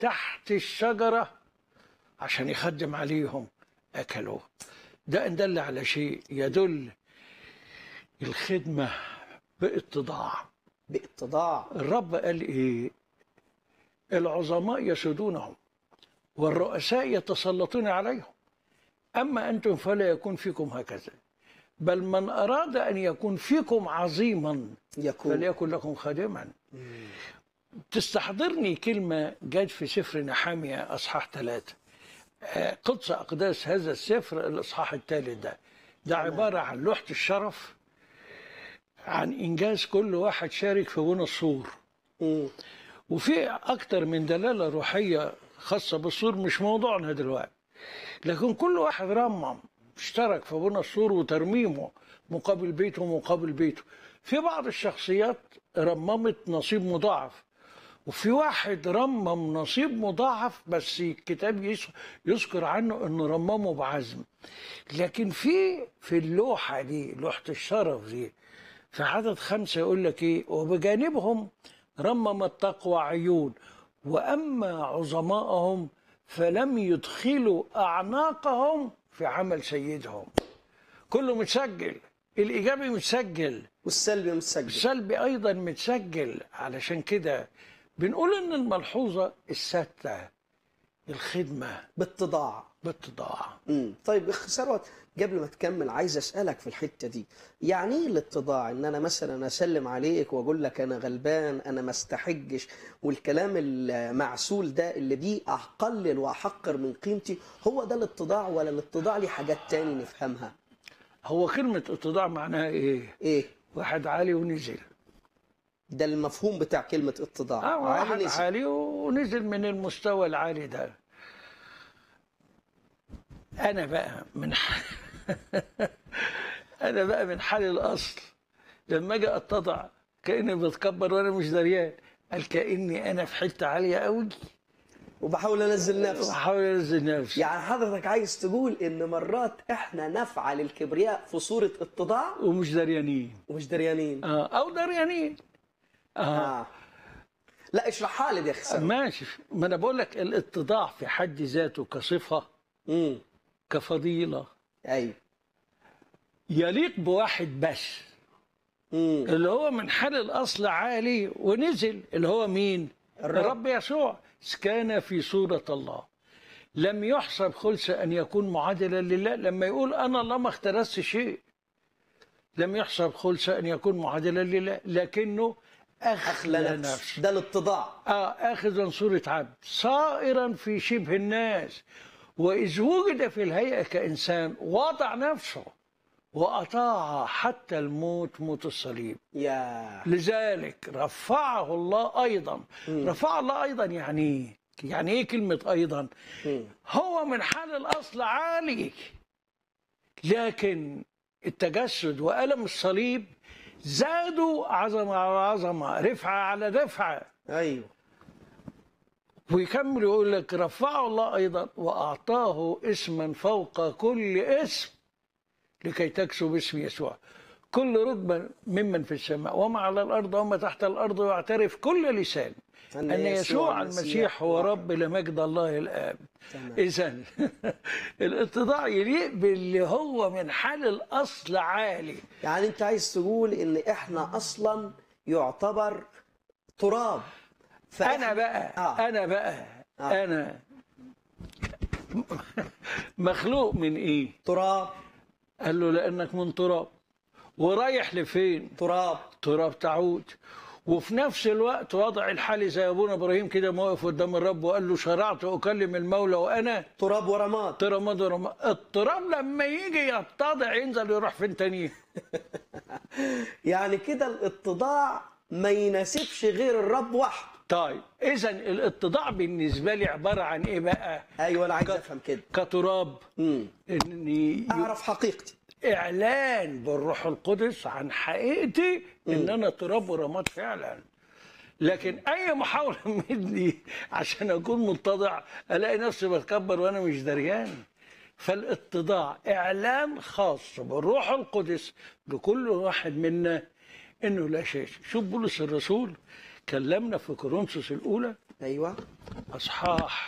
تحت الشجرة عشان يخدم عليهم أكلوه ده إن دل على شيء يدل الخدمة باتضاع باتضاع الرب قال إيه العظماء يسودونهم والرؤساء يتسلطون عليهم أما أنتم فلا يكون فيكم هكذا بل من أراد أن يكون فيكم عظيما يكون فليكن لكم خادما تستحضرني كلمة جت في سفر نحامية أصحاح ثلاثة آه، قدس أقداس هذا السفر الإصحاح الثالث ده ده عبارة عن لوحة الشرف عن إنجاز كل واحد شارك في بنى السور مم. وفي أكتر من دلالة روحية خاصة بالسور مش موضوعنا دلوقتي لكن كل واحد رمم اشترك في بنى السور وترميمه مقابل بيته مقابل بيته في بعض الشخصيات رممت نصيب مضاعف وفي واحد رمم نصيب مضاعف بس الكتاب يس- يذكر عنه انه رممه بعزم لكن في في اللوحة دي لوحة الشرف دي في عدد خمسة يقول لك ايه وبجانبهم رمم التقوى عيون واما عظماءهم فلم يدخلوا اعناقهم في عمل سيدهم كله متسجل الايجابي متسجل والسلبي متسجل السلبي ايضا متسجل علشان كده بنقول ان الملحوظه السادسه الخدمه باتضاع باتضاع مم. طيب اخ ثروت قبل ما تكمل عايز اسالك في الحته دي يعني ايه الاتضاع ان انا مثلا اسلم عليك واقول لك انا غلبان انا ما استحجش والكلام المعسول ده اللي بيه اقلل واحقر من قيمتي هو ده الاتضاع ولا الاتضاع ليه حاجات تاني نفهمها هو كلمه اتضاع معناها ايه ايه واحد عالي ونزل ده المفهوم بتاع كلمه اتضاع اه واحد عالي نزل. عالي ونزل من المستوى العالي ده انا بقى من ح... انا بقى من حال الاصل لما اجي اتضع كاني بتكبر وانا مش دريان قال كاني انا في حته عاليه قوي وبحاول انزل نفسي واحاول انزل نفسي يعني حضرتك عايز تقول ان مرات احنا نفعل الكبرياء في صوره اتضاع ومش دريانين ومش دريانين آه او دريانين آه. آه. لا اشرحها لي دي يا اخي سامي. ماشي ما انا بقول لك الاتضاع في حد ذاته كصفه امم كفضيله ايوه يليق بواحد بس امم اللي هو من حال الاصل عالي ونزل اللي هو مين الرب. الرب يسوع كان في صوره الله لم يحسب خلص ان يكون معادلا لله لما يقول انا الله ما اخترست شيء لم يحسب خلص ان يكون معادلا لله لكنه اخلى اخلى نفسه نفسه ده الاتضاع آه آخذا صورة عبد صائرا في شبه الناس وإذ وجد في الهيئة كإنسان وضع نفسه وأطاع حتى الموت موت الصليب يا لذلك رفعه الله أيضا رفع الله أيضا يعني إيه؟ يعني إيه كلمة أيضا مم. هو من حال الأصل عالي لكن التجسد وألم الصليب زادوا عظمة على عظمة رفعة على رفعة ايوه ويكمل يقول لك رفعه الله ايضا واعطاه اسما فوق كل اسم لكي تكسو باسم يسوع كل ركبه ممن في السماء وما على الارض وما تحت الارض ويعترف كل لسان ان يسوع المسيح هو رب لمجد الله الاب تمام. اذا الاتضاع يليق باللي هو من حال الاصل عالي يعني انت عايز تقول ان احنا اصلا يعتبر تراب فإحنا- انا بقى آه. انا بقى آه. انا مخلوق من ايه تراب قال له لانك من تراب ورايح لفين تراب تراب تعود وفي نفس الوقت وضع الحالي زي ابونا ابراهيم كده موقف قدام الرب وقال له شرعت اكلم المولى وانا تراب ورماد ترماد ورماد التراب لما يجي يتضع ينزل يروح فين تاني يعني كده الاتضاع ما يناسبش غير الرب وحده طيب اذا الاتضاع بالنسبه لي عباره عن ايه بقى ايوه انا عايز افهم كده كتراب امم اني اعرف حقيقتي اعلان بالروح القدس عن حقيقتي ان انا تراب ورماد فعلا لكن اي محاوله مني عشان اكون متضع الاقي نفسي بتكبر وانا مش دريان فالاتضاع اعلان خاص بالروح القدس لكل واحد منا انه لا شيء شوف بولس الرسول كلمنا في كورنثوس الأولى ايوه أصحاح